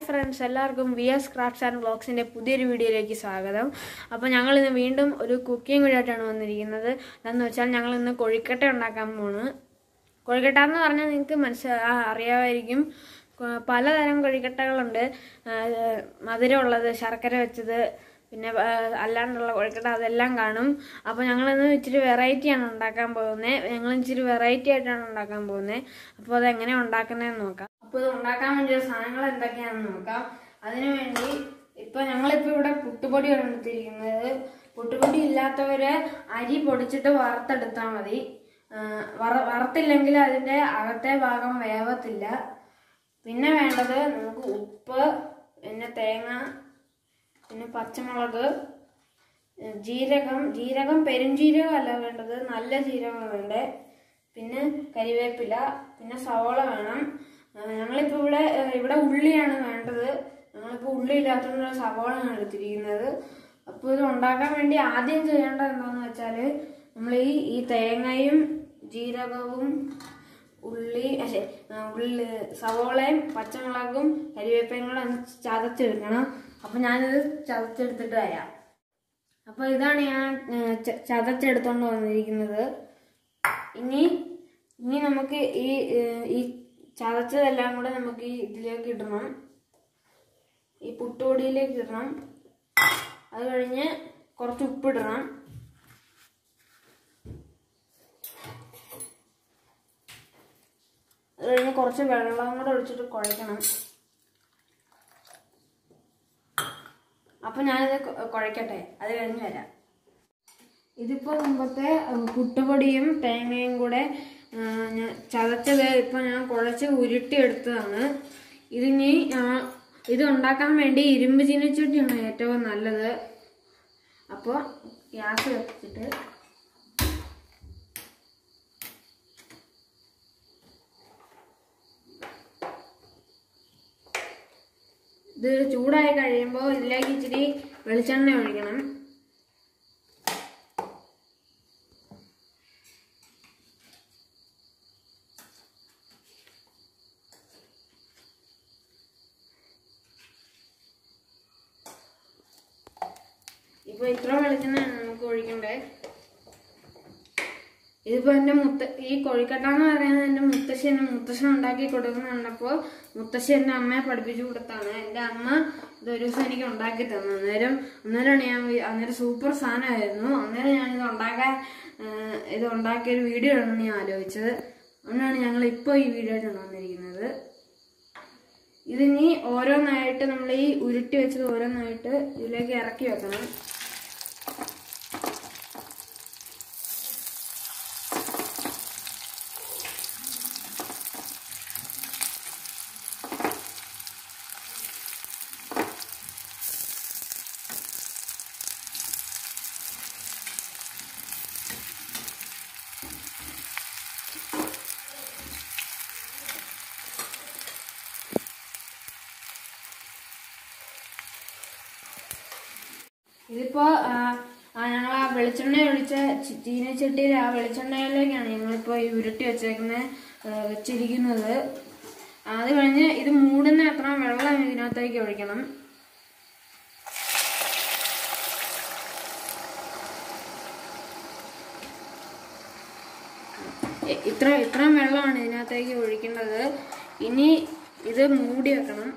friends എല്ലാവർക്കും V S crafts and വ്ളോഗ്സിൻ്റെ പുതിയൊരു വീഡിയോയിലേക്ക് സ്വാഗതം അപ്പോൾ ഞങ്ങൾ ഇന്ന് വീണ്ടും ഒരു കുക്കിംഗ് വീഡിയോ ആയിട്ടാണ് വന്നിരിക്കുന്നത് എന്താണെന്ന് വെച്ചാൽ ഞങ്ങൾ ഇന്ന് കൊഴുക്കട്ട ഉണ്ടാക്കാൻ പോണ് കൊഴുക്കട്ട എന്ന് പറഞ്ഞാൽ നിങ്ങൾക്ക് മനസ്സിലാ ആ, അറിയാമായിരിക്കും കൊ- പലതരം കൊഴുക്കട്ടകളുണ്ട് ആ, മധുരമുള്ളത് ശർക്കര വെച്ചത് പിന്നെ ആ, അല്ലാണ്ടുള്ള കൊഴുക്കട്ട അതെല്ലാം കാണും അപ്പോൾ ഞങ്ങളിന്ന് ഇച്ചിരി വെറൈറ്റിയാണ് ഉണ്ടാക്കാൻ പോകുന്നത് ഞങ്ങൾ ഇച്ചിരി വെറൈറ്റി ആയിട്ടാണ് ഉണ്ടാക്കാൻ പോകുന്നത് അപ്പോൾ അത് എങ്ങനെ ഉണ്ടാക്കുന്നതെന്ന് നോക്കാം അപ്പോൾ ഇത് ഉണ്ടാക്കാൻ വേണ്ടിയ സാധനങ്ങൾ എന്തൊക്കെയാണെന്ന് നോക്കാം അതിനു വേണ്ടി ഇപ്പോൾ ഞങ്ങളിപ്പോൾ ഇവിടെ പുട്ടുപൊടിയാണ് എടുത്തിരിക്കുന്നത് പുട്ടുപൊടി ഇല്ലാത്തവര് അരി പൊടിച്ചിട്ട് വറുത്തെടുത്താൽ മതി ആ, വറ വറുത്തില്ലെങ്കിൽ അതിൻ്റെ അകത്തെ ഭാഗം വേവത്തില്ല പിന്നെ വേണ്ടത് നമുക്ക് ഉപ്പ് പിന്നെ തേങ്ങ പിന്നെ പച്ചമുളക് ഏഹ് ജീരകം ജീരകം പെരുംജീരകം അല്ല വേണ്ടത് നല്ല ജീരകം വേണ്ടേ പിന്നെ കരിവേപ്പില പിന്നെ സവോള വേണം ഏഹ് ഞങ്ങളിപ്പോൾ ഇവിടെ ഏഹ് ഇവിടെ ഉള്ളിയാണ് വേണ്ടത് ഞങ്ങളിപ്പോൾ ഉള്ളി ഇല്ലാത്തതുകൊണ്ട് സവോളയാണ് എടുത്തിരിക്കുന്നത് അപ്പോൾ ഇത് ഉണ്ടാക്കാൻ വേണ്ടി ആദ്യം ചെയ്യേണ്ടത് എന്താണെന്ന് വെച്ചാൽ നമ്മൾ ഈ ഈ തേങ്ങയും ജീരകവും ഉള്ളി അശേ ഉള്ളി സവോളയും പച്ചമുളകും കരിവേപ്പയും കൂടെ ഒന്ന് ചതച്ചെടുക്കണം അപ്പൊ ഞാനിത് ചതച്ചെടുത്തിട്ട് വരാം അപ്പൊ ഇതാണ് ഞാൻ ഏഹ്, ച- ചതച്ചെടുത്തോണ്ട് വന്നിരിക്കുന്നത് ഇനി ഇനി നമുക്ക് ഈ ഏഹ്, ഈ ചതച്ചതെല്ലാം കൂടെ നമുക്ക് ഈ ഇതിലേക്ക് ഇടണം ഈ പുട്ടുപൊടിയിലേക്ക് ഇടണം അത് കഴിഞ്ഞ് കുറച്ച് ഉപ്പിടണം അത് കഴിഞ്ഞ് കുറച്ച് വെള്ളം കൂടെ ഒഴിച്ചിട്ട് കുഴയ്ക്കണം അപ്പൊ ഞാനിത് കൊ- കുഴയ്ക്കട്ടെ അത് കഴിഞ്ഞ് വരാം ഇതിപ്പോ മുമ്പത്തെ ഉം, പുട്ടുപൊടിയും തേങ്ങയും കൂടെ ആ, ഞാൻ ചതച്ചത് ഇപ്പൊ ഞാൻ കുഴച്ച് ഉരുട്ടിയെടുത്തതാണ് ഇതിനി ആ, ഇത് ഉണ്ടാക്കാൻ വേണ്ടി ഇരുമ്പ് ചീനച്ചട്ടിയാണ് ഏറ്റവും നല്ലത് അപ്പോൾ ഗ്യാസ് കത്തിച്ചിട്ട് ഇത് ചൂടായി കഴിയുമ്പോൾ ഇതിലേക്ക് ഇച്ചിരി വെളിച്ചെണ്ണ ഒഴിക്കണം ഇപ്പൊ ഇത്ര വെളിച്ചെണ്ണയാണ് നമുക്ക് ഒഴിക്കണ്ടേ ഇതിപ്പോ എന്റെ മുത്ത ഈ കൊഴിക്കട്ട എന്ന് പറയുന്നത് എന്റെ മുത്തശ്ശി എന്നെ മുത്തശ്ശൻ ഉണ്ടാക്കി കൊടുക്കുന്നുണ്ടപ്പോ മുത്തശ്ശി എന്റെ അമ്മയെ പഠിപ്പിച്ചു കൊടുത്താണ് എന്റെ അമ്മ ഇത് ഒരു ദിവസം എനിക്ക് ഉണ്ടാക്കി തന്നു അന്നേരം അന്നേരമാണ് ഞാൻ വി- അന്നേരം സൂപ്പർ സാധനമായിരുന്നു അന്നേരം ഞാൻ ഇത് ഉണ്ടാക്കാൻ ആ, ഇത് ഉണ്ടാക്കിയ ഒരു വീഡിയോ ആണെന്ന് ഞാൻ ആലോചിച്ചത് അതുകൊണ്ടാണ് ഞങ്ങൾ ഇപ്പോൾ ഈ വീഡിയോ ആയിട്ട് വന്നിരിക്കുന്നത് ഇതിനി ഓരോന്നായിട്ട് നമ്മൾ ഈ ഉരുട്ടി വെച്ചത് ഓരോന്നായിട്ട് ഇതിലേക്ക് ഇറക്കി വെക്കണം ഇതിപ്പോ ആ, ആ, ഞങ്ങൾ ആ വെളിച്ചെണ്ണ ഒഴിച്ച ചി- ചീനച്ചട്ടിയിൽ ആ വെളിച്ചെണ്ണയിലേക്കാണ് ഞങ്ങളിപ്പോ ഈ ഉരുട്ടി വെച്ചേക്കുന്ന വെച്ചിരിക്കുന്നത് അത് കഴിഞ്ഞ് ഇത് മൂടുന്ന അത്ര വെള്ളം ഇതിനകത്തേക്ക് ഒഴിക്കണം ഇ- ഇത്ര ഇത്രയും വെള്ളമാണ് ഇതിനകത്തേക്ക് ഒഴിക്കേണ്ടത് ഇനി ഇത് മൂടി വെക്കണം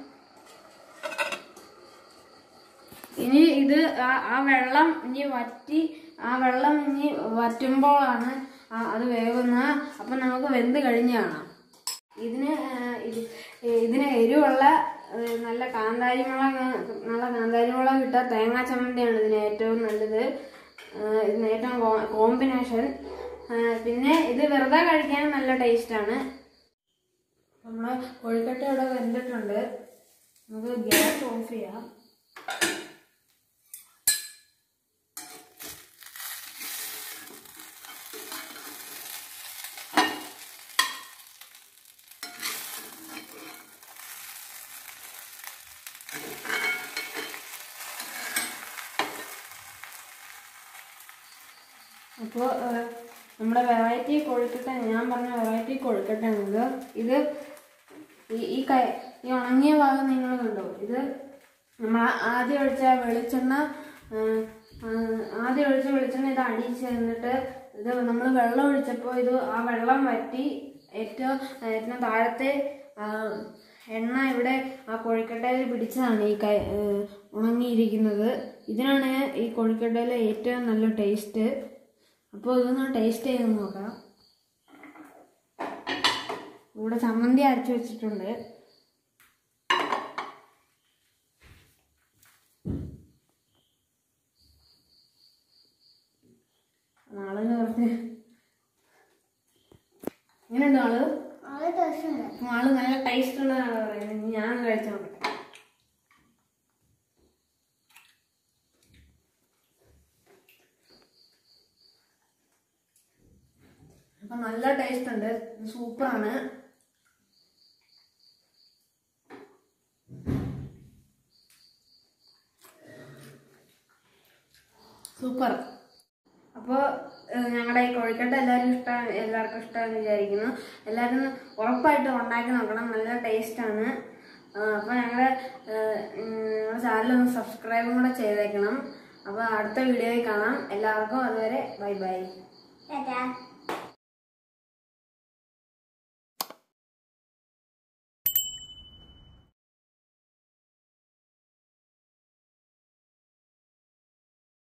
ഇനി ഇത് ആ ആ വെള്ളം ഇനി വറ്റി ആ വെള്ളം ഇനി വറ്റുമ്പോഴാണ് ആ- അത് വേകുന്നത് അപ്പം നമുക്ക് വെന്ത് കഴിഞ്ഞ് കാണാം ഇതിന് ആ, ഇത്- ഇതിന് എരിവുള്ള ആ, നല്ല കാന്താരി മുളക് നല്ല കാന്താരി മുളക് ഇട്ട തേങ്ങാ ചമ്മന്തിയാണ് ഇതിന് ഏറ്റവും നല്ലത് ആ, ഇതിന് ഏറ്റവും കോമ്പിനേഷൻ പിന്നെ ഇത് വെറുതെ കഴിക്കാൻ നല്ല ടേസ്റ്റാണ് നമ്മളെ കൊഴുക്കട്ട ഇവിടെ വെന്തിട്ടുണ്ട് നമുക്ക് ഗ്യാസ് ഓഫ് ചെയ്യാം അപ്പോൾ നമ്മുടെ വെറൈറ്റി കൊഴുക്കട്ട ഞാൻ പറഞ്ഞ വെറൈറ്റി കൊഴുക്കട്ടാണിത് ഇത് ഈ ഈ കൈ ഈ ഉണങ്ങിയ ഭാഗം നിങ്ങൾ കണ്ടോ ഇത് നമ്മൾ ആദ്യം ഒഴിച്ച വെളിച്ചെണ്ണ ആ, ആ, ആദ്യം ഒഴിച്ച വെളിച്ചെണ്ണ ഇത് അടിച്ച് എന്നിട്ട് ഇത് നമ്മൾ വെള്ളം ഒഴിച്ചപ്പോൾ ഇത് ആ വെള്ളം വറ്റി ഏറ്റവും ഏറ്റവും താഴത്തെ ആ, എണ്ണ ഇവിടെ ആ കൊഴുക്കട്ടയിൽ പിടിച്ചതാണ് ഈ കൈ ഏ, ഉണങ്ങിയിരിക്കുന്നത് ഇതിനാണ് ഈ കൊഴുക്കട്ടയിലെ ഏറ്റവും നല്ല ടേസ്റ്റ് അപ്പോൾ ഇതൊന്ന് ടേസ്റ്റ് ചെയ്ത് നോക്കാം ഇവിടെ ചമ്മന്തി അരച്ച് വെച്ചിട്ടുണ്ട് നാളെന്ന് പറഞ്ഞ് എങ്ങനെയുണ്ട് ആള് നല്ല ടേസ്റ്റ് ഉണ്ട് ആള് നല്ല ടേസ്റ്റ് ഉള്ളതാണ് പറയുന്നത് ഇനി ഞാൻ കഴിച്ചു നോക്കട്ടെ അപ്പൊ നല്ല ടേസ്റ്റ് ഉണ്ട് സൂപ്പറാണ് സൂപ്പർ അപ്പോൾ ഞങ്ങളുടെ ഈ കോഴിക്കട്ട എല്ലാവരും ഇഷ്ടം എല്ലാവർക്കും ഇഷ്ടമെന്ന് വിചാരിക്കുന്നു എല്ലാവരും ഒന്ന് ഉറപ്പായിട്ടും ഉണ്ടാക്കി നോക്കണം നല്ല ടേസ്റ്റാണ് അപ്പോൾ ഞങ്ങളുടെ ഞങ്ങളുടെ ചാനലൊന്ന് സബ്സ്ക്രൈബും കൂടെ ചെയ്തേക്കണം അപ്പോൾ അടുത്ത വീഡിയോയിൽ കാണാം എല്ലാവർക്കും അതുവരെ ബൈ ബൈ ടാറ്റാ